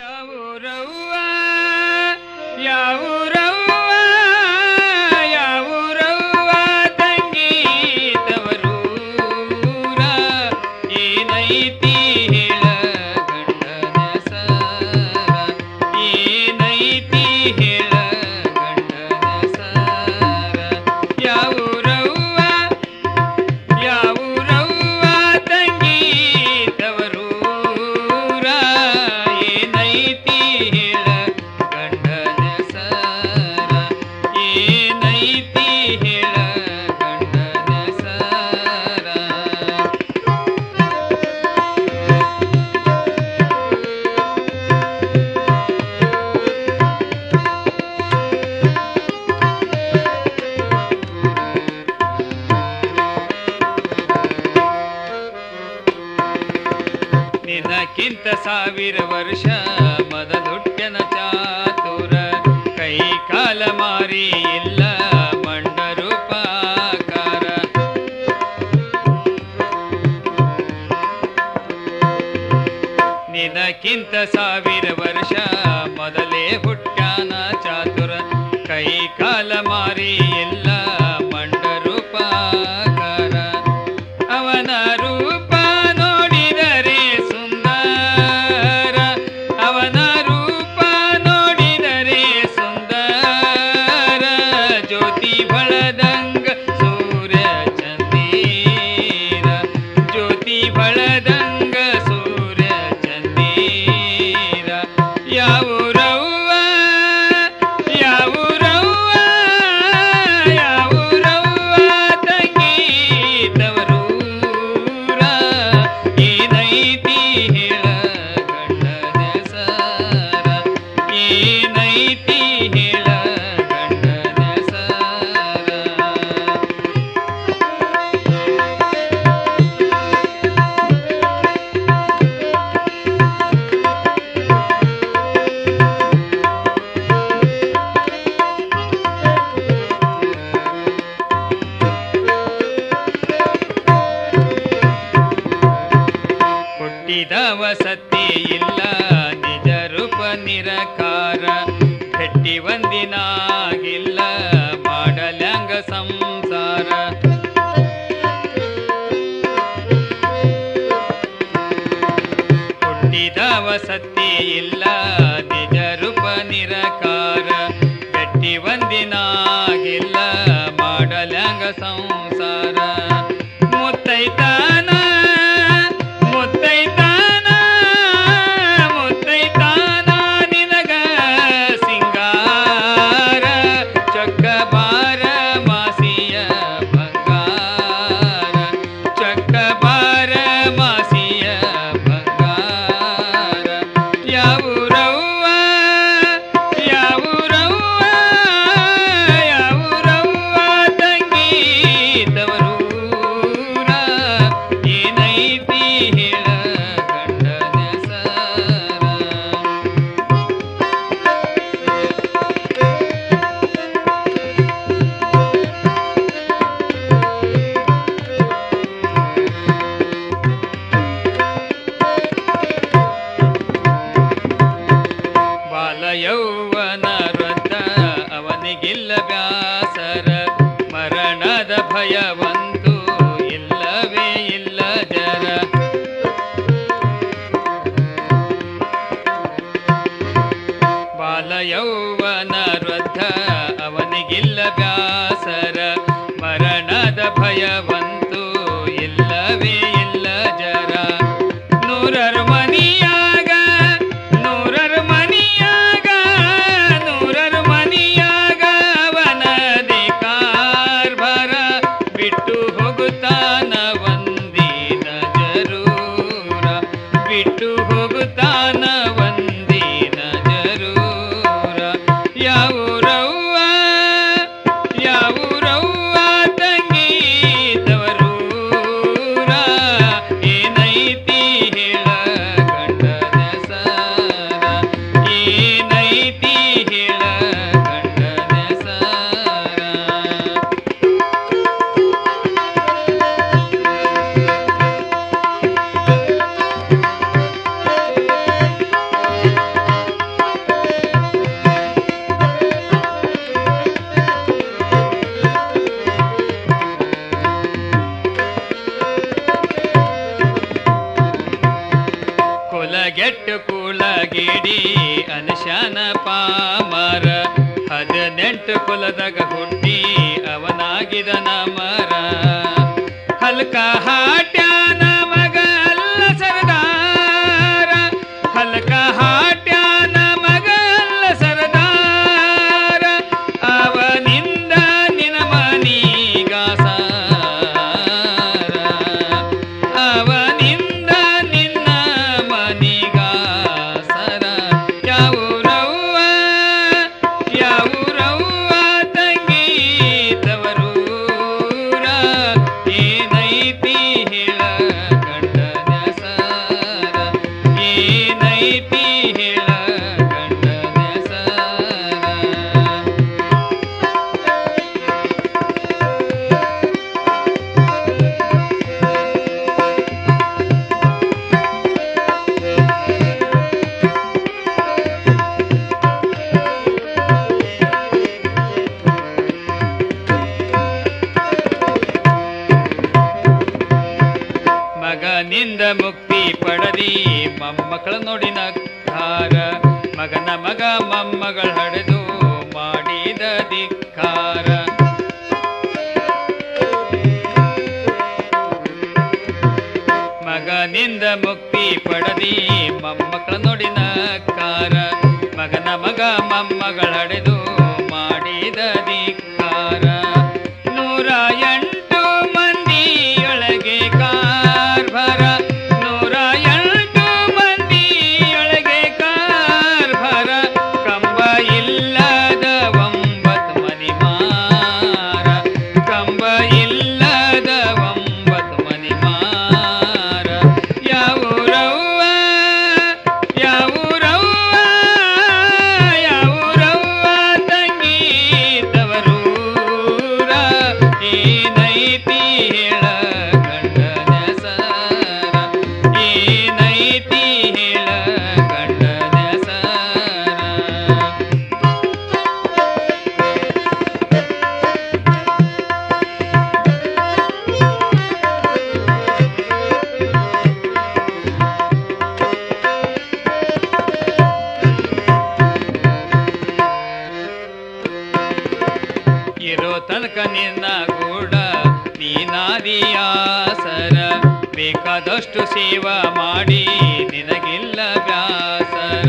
ಯಾವೂರವ್ವ ಯಾವೂರವ್ವ ಯಾವೂರವ್ವ ತಂಗಿ ತವರೂರ ಏನೈತಿ ಹೇಳ ಗಂಡನ ಸರ ಏನೈತಿ ಹೇಳ ಗಂಡನ ಸರ ಯಾವೂರವ್ವ ಯಾವೂರವ್ವ ತಂಗಿ ತವರೂರ ಏನೈತಿ ಹೇಳ ಗಂಡನ ಸರ ಏನೈತಿ ಹೇಳ ಗಂಡನ ಸರ ನಿನಕ್ಕಿಂತ ಸಾವಿರ ವರ್ಷ ಮೊದಲುಟ್ಟನ ಚಾತುರ ಕೈ ಕಾಲ ಮಾರಿ ಇಲ್ಲ ಮಂಡರೂಪಾಕಾರ ನಿನಕ್ಕಿಂತ ಸಾವಿರ ವರ್ಷ ಮೊದಲೇ ಹುಟ್ಟ್ಯಾನ ಚಾತುರ ಕೈ ಕಾಲ ಮಾರಿ ಇಲ್ಲ ಮಂಡರೂಪಾಕಾರ ಅವನ ರೂಪ ನೋಡಿದರೆ ಸುಂದರ ಅವನ ರೂಪ ನೋಡಿದರೆ ಸುಂದರ ಜ್ಯೋತಿ ಬಳದಂಗ ಸೂರ್ಯ ಚಂದೀರ ಜ್ಯೋತಿ ಬಳದಂಗ ಸೂರ್ಯ ಚಂದೀರ ಯಾವೂರವ್ವ ಯಾವೂರವ್ವ ಯಾವೂರವ್ವ ತಂಗಿ ತವರೂರ ಏನೈತಿ ಹೇಳ ಗಂಡನ ಸರ ಏನೈತಿ ಹೇಳ ಗಂಡನ ಸರ ಹುಟ್ಟಿದವ ಸತ್ಯ ಇಲ್ಲ ನಿಜ ರೂಪ ನಿರಕಾರ ಭೆಟ್ಟಿ ಒಂದಿನಾಗಿಲ್ಲ ಮಾಡಲ್ಯಾಂಗ ಸಂಸಾರ ಹುಟ್ಟಿದವ ಸತ್ಯ ಇಲ್ಲ ನಿಜ ರೂಪ ನಿರಕಾರ ಭೆಟ್ಟಿ ಒಂದಿನಾಗಿಲ್ಲ ಮಾಡಲ್ಯಾಂಗ ಸಂಸಾರ ಮುತ್ತೈತಾನ ಮುತ್ತೈತಾನ ಮುತ್ತೈತಾನ ನಿನಗ ಸಿಂಗಾರ ಚೊಕ್ಕ ಬಾರ ಮಾಸಿಯ ಬಂಗಾರ ಚೊಕ್ಕ ಬಾರ ಮಾಸಿಯ ಬಂಗಾರ ಯಾವೂರವ್ವ ಯಾವೂರವ್ವ ಯಾವೂರವ್ವ ತಂಗಿ ತವರೂರ ಏನೈತಿ ಹೇಳ ಗಂಡನ ಸರ ಬಾಲ ಯೌವನ ವೃದ್ಧ ಅವನಿಗಿಲ್ಲ ಬ್ಯಾಸರ ಮರಣದ ಭಯವಂತೂ ಇಲ್ಲವೇ ಇಲ್ಲ ಜರ ಬಾಲ ಯೌವನ ವೃದ್ಧ ಅವನಿಗಿಲ್ಲ ಬ್ಯಾಸರ ಮರಣದ ಭಯವಂತೂ ಇಲ್ಲವೇ ಇಲ್ಲ ಜರ ನೂರರ ಮನಿಯಾಗ ನೂರರ ಮನಿಯಾಗ ನೂರರ ಮನಿಯಾಗ ಅವನದಿ ಕಾರ್ಭರ ಬಿಟ್ಟು ಹೋಗುತ್ತಾನ ಒಂದಿನ ಜರೂರ ಬಿಟ್ಟು ಹೋಗುತ್ತಾನ ಒಂದಿನ ಜರೂರ ಯಾವೂರವ್ವ ಯಾವೂರವ್ವ ತಂಗಿ ತವ ಹದಿನೆಂಟು ಕುಲಗಿಡಿ ಅನಶಾನ ಪಾಮರ ಹದಿನೆಂಟು ಕುಲದಾಗ ಹುಟ್ಟಿ ಅವನಾಗಿದ ನಮರ ಹಲ್ಕ ಹಾಟ್ಯಾನ ಮಗ ಅಲ್ಲ ಸರದಾರ ಹಲ್ಕ ಹಾಟ್ಯಾನ ಮಗ ಅಲ್ಲ ಸರದಾರ ಅವನಿಂದ ನಿನ ಮನೀಗಾಸಾರ ಅವನಿಂದ ನಿನ್ನ ಮನಿಗಾಸರ ಯಾವುರವ್ವ ಯಾವುರವ್ವ ತಂಗಿ ತವರೂರ ಏನೈತಿ ಹೇಳ ಗಂಡನ ಸಾರ ಏನೈತಿ ಹೇಳ ಗಂಡನ ಸಾರ ಮಗನಿಂದ ಮುಕ್ತಿ ಪಡದಿ ಮೊಮ್ಮಕ್ಕಳ ನೋಡಿ ನಕ್ಕಾರ ಮಗನ ಮಗ ಮೊಮ್ಮಗಳ ಹಡೆದು ಮಾಡಿದ ಧಿಕ್ಕಾರ ಮಗನಿಂದ ಮುಕ್ತಿ ಪಡದಿ ಮೊಮ್ಮಕ್ಕಳ ನೋಡಿ ನಕ್ಕಾರ ಮಗನ ಮಗ ಮೊಮ್ಮಗಳ ಹಡೆದು ಮಾಡಿದ ಧಿಕ್ಕಾರ ನೂರ ಎಂಟು ಮಂದಿಯೊಳಗೆ ಕಾರ್ಭರ ನೂರ ಎಂಟು ಮಂದಿಯೊಳಗೆ ಕಾರ್ಭರ ಕಂಬ ಇಲ್ಲದ ಒಂಬತ್ತು ಮನಿ ಮಾರ ಕಂಬ ಇಲ್ಲದ ಒಂಬತ್ತು ಮನಿ ಮಾರ ಯಾವುರವ್ವ ಯಾವುರವ್ವ ಯಾವುರವ್ವ ತಂಗಿ ತವರೂರ ಏನೈತಿ ಹೇಳ ಗಂಡನ ಸಾರ ಏನೈತಿ ಹೇಳ ಗಂಡನ ಸಾರ ಇರೋ ತನಕ ನಿನ್ನ ಗೂಡ ನೀನಾದಿಯಾಸರ ಬೇಕಾದಷ್ಟು ಸೇವಾ ಮಾಡಿ ನಿನಗಿಲ್ಲ ಬ್ಯಾಸರ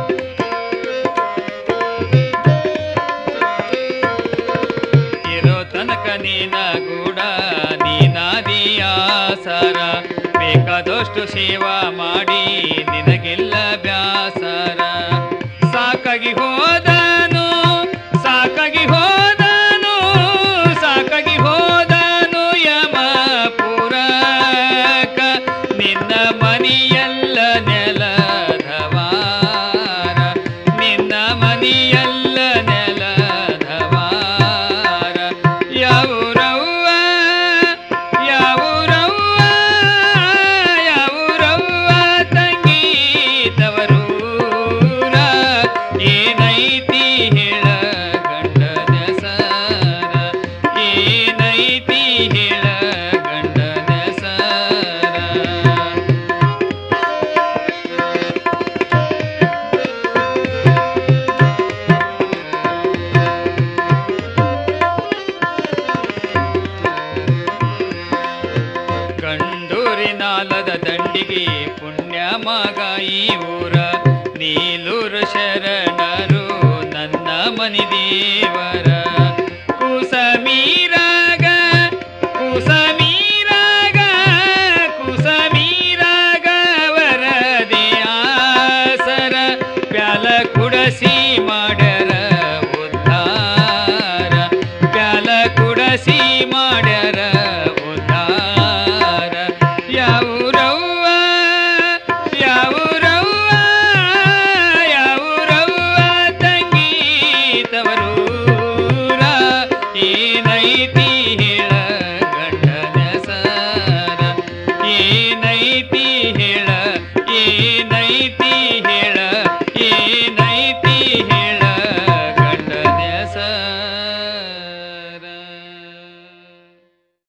ಇರೋ ತನಕ ನೀನ ಗೂಡ ನೀನಾದಿಯಾಸರ ಬೇಕಾದಷ್ಟು ಸೇವಾ ಮಾಡಿ ನಿನಗಿಲ್ಲ ಬ್ಯಾಸರ ಸಾಕಾಗಿ ಹೋದನು ಸಾಕಾಗಿ ಹೋದನು ಸಾಕಾಗಿ ಹೋದನು ಯಮ ಪುರಕ ನಿನ್ನ ಮನಿಯಲ್ಲ ನೆಲದವಾರ ನಿನ್ನ ಮನಿಯಲ್ಲ ನೆಲದವಾರ ಯಾವುರವ್ವ ಯಾವುರವ್ವ ಯಾವುರವ್ವ ತಂಗಿ ತವರೂರ ಏನೈತಿ ಹೇಳ ಗಂಡನ ಸಾರ ಏನೈತಿ ಹೇಳ ಗಂಡನ ಸಾರ ಕಂಡೂರಿನಾಲದ ದಂಡಿಗೆ ಪುಣ್ಯ ಮಗ ಈ ಊರ ನೀಲೂರು ಶರಣರು ನನ್ನ ಮನಿದಿ